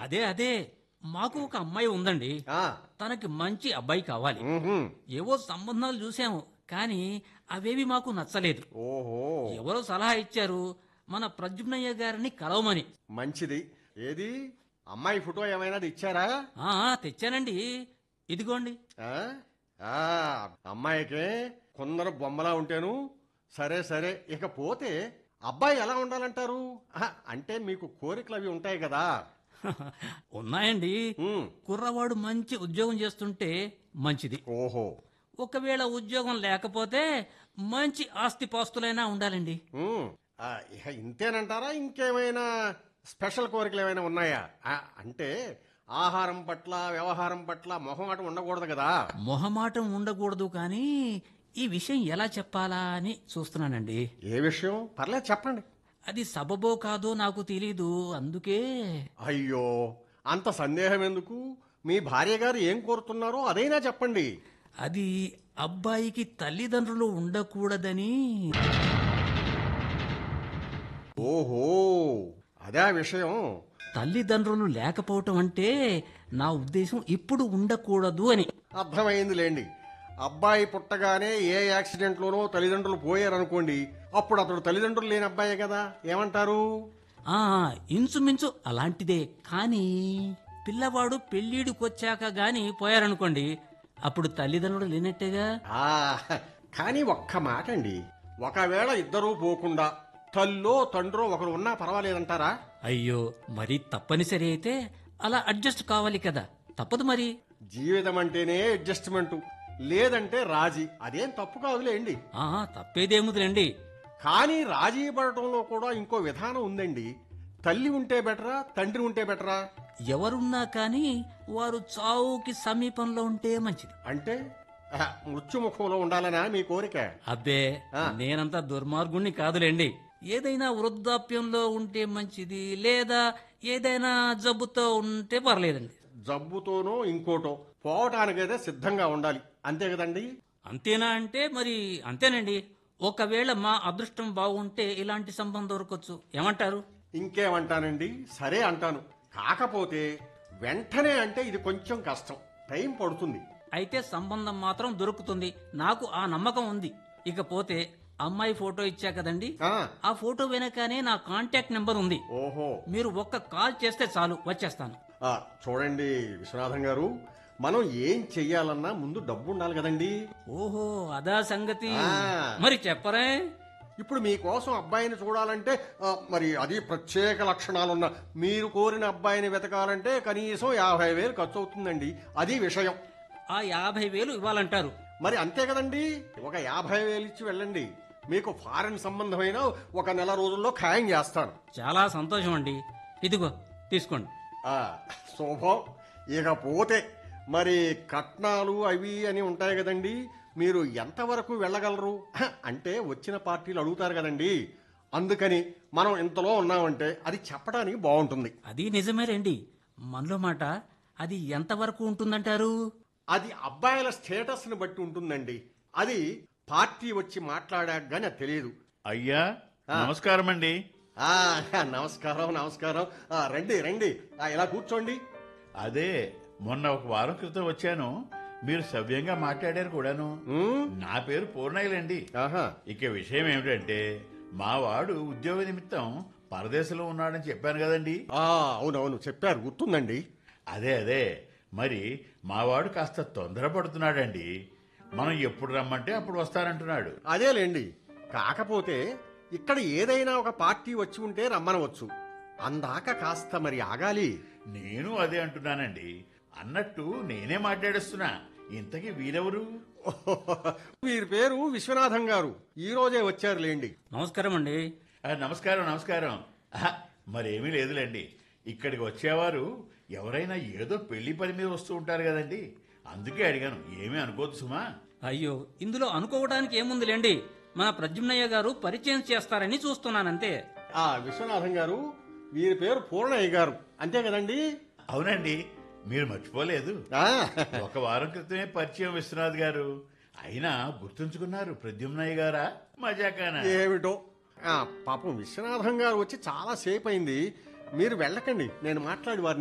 అదే అదే మాకు ఒక అమ్మాయి ఉందండి ఆ, తనకి మంచి అబ్బాయి కావాలి మ్మ్హ్మ్. ఏవో సంబంధాలు చూసాము కానీ అవేవి మాకు నచ్చలేదు ఓహో ఎవరో సలహా ఇచ్చారు మన ప్రద్యుమ్నయ్య గారిని కలవమని మంచిది ఏది అమ్మాయి ఫోటో ఏమైనా ఇచ్చారా ఆ తెచ్చానండి ఇదిగోండి ఆ? ఆ, అమ్మాయికే కొందరు బొమ్మలా ఉంటేను సరే సరే ఇక పోతే అబ్బాయి ఎలా ఉండాలంటారు ఆహా, అంటే మీకు కోరికలు అవి ఉంటాయి కదా ఉన్నాయండి ఉమ్, కుర్రవాడు మంచి ఉద్యోగం చేస్తుంటే మంచిది ఓహో ఒకవేళ ఉద్యోగం లేకపోతే మంచి ఆస్తిపాస్తులైనా ఉండాలండి ఉమ్, ఆ, ఇక ఇంతేనంటారా ఇంకేమైనా స్పెషల్ కోరికలు ఏమైనా ఉన్నాయా ఆ, అంటే ఆహారం పట్ల వ్యవహారం పట్ల మొహమాటం ఉండకూడదు కదా మొహమాటం ఉండకూడదు కానీ ఈ విషయం ఎలా చెప్పాలా అని చూస్తున్నానండి ఏ విషయం పర్లేదు చెప్పండి అది సబబో కాదో నాకు తెలీదు అందుకే అయ్యో అంత సందేహం ఎందుకు మీ భార్య గారు ఏం కోరుతున్నారో అదైనా చెప్పండి అది అబ్బాయికి తల్లిదండ్రులు ఉండకూడదని ఓహో అదే ఆ విషయం తల్లిదండ్రులు లేకపోవటం అంటే నా ఉద్దేశం ఇప్పుడు ఉండకూడదు అని అర్థమైందిలేండి అబ్బాయి పుట్టగానే ఏ యాక్సిడెంట్లోనో తల్లిదండ్రులు పోయారనుకోండి అప్పుడు అతడు తల్లిదండ్రులు లేని అబ్బాయే కదా ఏమంటారు ఆ ఇంచుమించు అలాంటిదే కానీ పిల్లవాడు పెళ్ళిడికొచ్చాక గాని పోయారనుకోండి అప్పుడు తల్లిదండ్రులు లేనట్టేగా ఆ కానీ ఒక్క మాట అండి ఒకవేళ ఇద్దరూ పోకుండా తల్లో తండ్రో ఒకరు ఉన్నా పర్వాలేదంటారా అయ్యో మరి తప్పనిసరి అయితే అలా అడ్జస్ట్ కావాలి కదా తప్పదు మరి జీవితం అంటేనే అడ్జస్ట్మెంట్ లేదంటే రాజీ అదేం తప్పు కాదులేండి ఆ తప్పేదేముదిలేండి కానీ రాజీ పడటంలో కూడా ఇంకో విధానం ఉందండి తల్లి ఉంటే బెటరా తండ్రి ఉంటే బెటరా ఎవరున్నా కానీ వారు చావుకి సమీపంలో ఉంటే మంచిది అంటే ఆహా, మృత్యుముఖంలో ఉండాలనా మీ కోరిక అబ్బే ఆ. నేనంతా దుర్మార్గుణ్ణి కాదులేండి ఏదైనా వృద్ధాప్యంలో ఉంటే మంచిది లేదా ఏదైనా జబ్బుతో ఉంటే పర్లేదండి జబ్బుతోనో ఇంకోటో పోవటానికైతే సిద్ధంగా ఉండాలి అంతే కదండి అంతేనా అంటే మరి అంతేనండి ఒకవేళ మా అదృష్టం బాగుంటే ఇలాంటి సంబంధం దొరకచ్చు ఏమంటారు ఇంకేమంటానండి సరే అంటాను కాకపోతే వెంటనే అంటే ఇది కొంచెం కష్టం టైం పడుతుంది అయితే సంబంధం మాత్రం దొరుకుతుంది నాకు ఆ నమ్మకం ఉంది ఇకపోతే అమ్మాయి ఫోటో ఇచ్చా కదండి ఆ, ఆ ఫోటో వెనకనే నా కాంటాక్ట్ నెంబర్ ఉంది ఓహో మీరు ఒక్క కాల్ చేస్తే చాలు వచ్చేస్తాను ఆ, చూడండి విశ్వనాథం గారు మనం ఏం చెయ్యాలన్నా ముందు డబ్బు ఉండాలి కదండి ఓహో అదా సంగతి ఆ. మరి చెప్పరే ఇప్పుడు మీకోసం అబ్బాయిని చూడాలంటే ఆ, మరి అది ప్రత్యేక లక్షణాలున్న మీరు కోరిన అబ్బాయిని వెతకాలంటే కనీసం యాభై వేలు ఖర్చు అవుతుందండి అది విషయం ఆ యాభై వేలు ఇవ్వాలంటారు మరి అంతే కదండి ఒక యాభై వేలు ఇచ్చి వెళ్ళండి మీకు ఫారెన్ సంబంధమైన ఒక నెల రోజుల్లో ఖాయం చేస్తాను చాలా సంతోషం అండి ఇదిగో తీసుకోండి ఆ, శుభం ఇక పోతే మరి కట్నాలు అవి అని ఉంటాయి కదండి మీరు ఎంతవరకు వెళ్ళగలరు హ, అంటే వచ్చిన పార్టీలు అడుగుతారు కదండి అందుకని మనం ఇంతలో ఉన్నామంటే అది చెప్పడానికి బాగుంటుంది అది నిజమే రండి మనలో మాట అది ఎంతవరకు ఉంటుందంటారు అది అబ్బాయిల స్టేటస్ని బట్టి ఉంటుందండి అది పార్టీ వచ్చి మాట్లాడాక గానీ అది తెలియదు అయ్యా నమస్కారం అండి ఆ, నమస్కారం నమస్కారం ఆ, రండి రండి ఆ, ఇలా కూర్చోండి అదే మొన్న ఒక వారం క్రితం వచ్చాను మీరు సవ్యంగా మాట్లాడారు కూడాను ఉమ్, నా పేరు పూర్ణయ్యలండి ఆహా ఇక విషయం ఏమిటంటే మా వాడు ఉద్యోగ నిమిత్తం పరదేశంలో ఉన్నాడని చెప్పాను కదండి ఆ, అవునవును చెప్పారు గుర్తుందండి అదే అదే మరి మా వాడు కాస్త తొందరపడుతున్నాడండి మనం ఎప్పుడు రమ్మంటే అప్పుడు వస్తానంటున్నాడు అదేలేండి కాకపోతే ఇక్కడ ఏదైనా ఒక పార్టీ వచ్చి ఉంటే రమ్మనవచ్చు అందాక కాస్త మరి ఆగాలి నేను అదే అంటున్నానండి అన్నట్టు నేనే మాట్లాడేస్తున్నా ఇంతకీ వీరెవరు వీరి పేరు విశ్వనాథం గారు ఈ రోజే వచ్చారులేండి నమస్కారం అండి ఆ, నమస్కారం నమస్కారం ఆహా, మరేమీ లేదులేండి ఇక్కడికి వచ్చేవారు ఎవరైనా ఏదో పెళ్లి పని మీద వస్తూ ఉంటారు కదండి అందుకే అడిగాను ఏమీ అనుకోదు సుమా అయ్యో ఇందులో అనుకోవడానికి ఏముందిలేండి మన ప్రద్యుమ్నయ్య గారు పరిచయం చేస్తారని చూస్తున్నానంతే ఆ విశ్వనాథం గారు వీరి పేరు పూర్ణయ్య గారు అంతే కదండి అవునండి మీరు మర్చిపోలేదు ఆ, ఒక వారం క్రితమే పరిచయం విశ్వనాథ్ గారు అయినా గుర్తుంచుకున్నారు ప్రద్యుమ్నయ్య గారా మజాకానా ఏమిటో ఆ, పాపం విశ్వనాథం గారు వచ్చి చాలా సేపు అయింది మీరు వెళ్ళకండి నేను మాట్లాడి వారిని